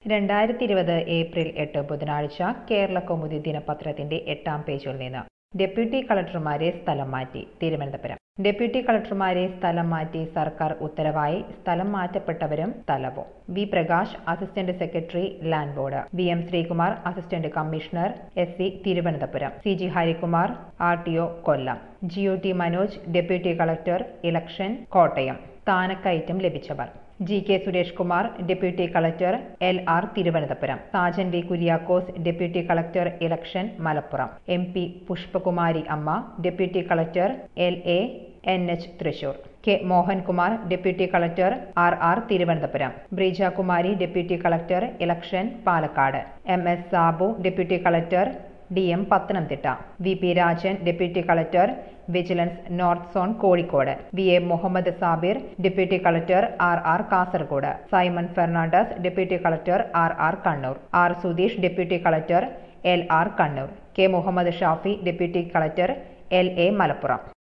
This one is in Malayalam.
രണ്ടായിരത്തി ഇരുപത് ഏപ്രിൽ എട്ട് ബുധനാഴ്ച കേരള കൗമുദി ദിനപത്രത്തിന്റെ എട്ടാം പേജിൽ നിന്ന് ഡെപ്യൂട്ടി കളക്ടർമാരെ സ്ഥലം മാറ്റി തിരുവനന്തപുരം ഡെപ്യൂട്ടി കളക്ടർമാരെ സ്ഥലം മാറ്റി സർക്കാർ ഉത്തരവായി സ്ഥലം മാറ്റപ്പെട്ടവരും സ്ഥലവും V Prakash assistant secretary land board V M Sreekumar assistant commissioner S C Thiruvananthapuram C G Harikumar R T O Kollam G O T Manoj deputy collector election Kottayam സ്ഥാനക്കയറ്റം ലഭിച്ചവർ G K Suresh Kumar deputy collector L R Thiruvananthapuram Sajan V Kuriakose deputy collector election Malappuram M P Pushpakumari Amma deputy collector L A N H Thrissur K Mohankumar deputy collector R R Thiruvananthapuram ബ്രീജ Kumari deputy collector election Palakkad M S Sabu deputy collector D M Pathanamthitta V P Rajan deputy collector vigilance north zone Kozhikode V A Muhammad Sabir deputy collector R R Kasaragod Simon Fernandez deputy collector R R Kannur R Sudheesh deputy collector L R Kannur K Muhammad Shafi deputy collector L A Malappuram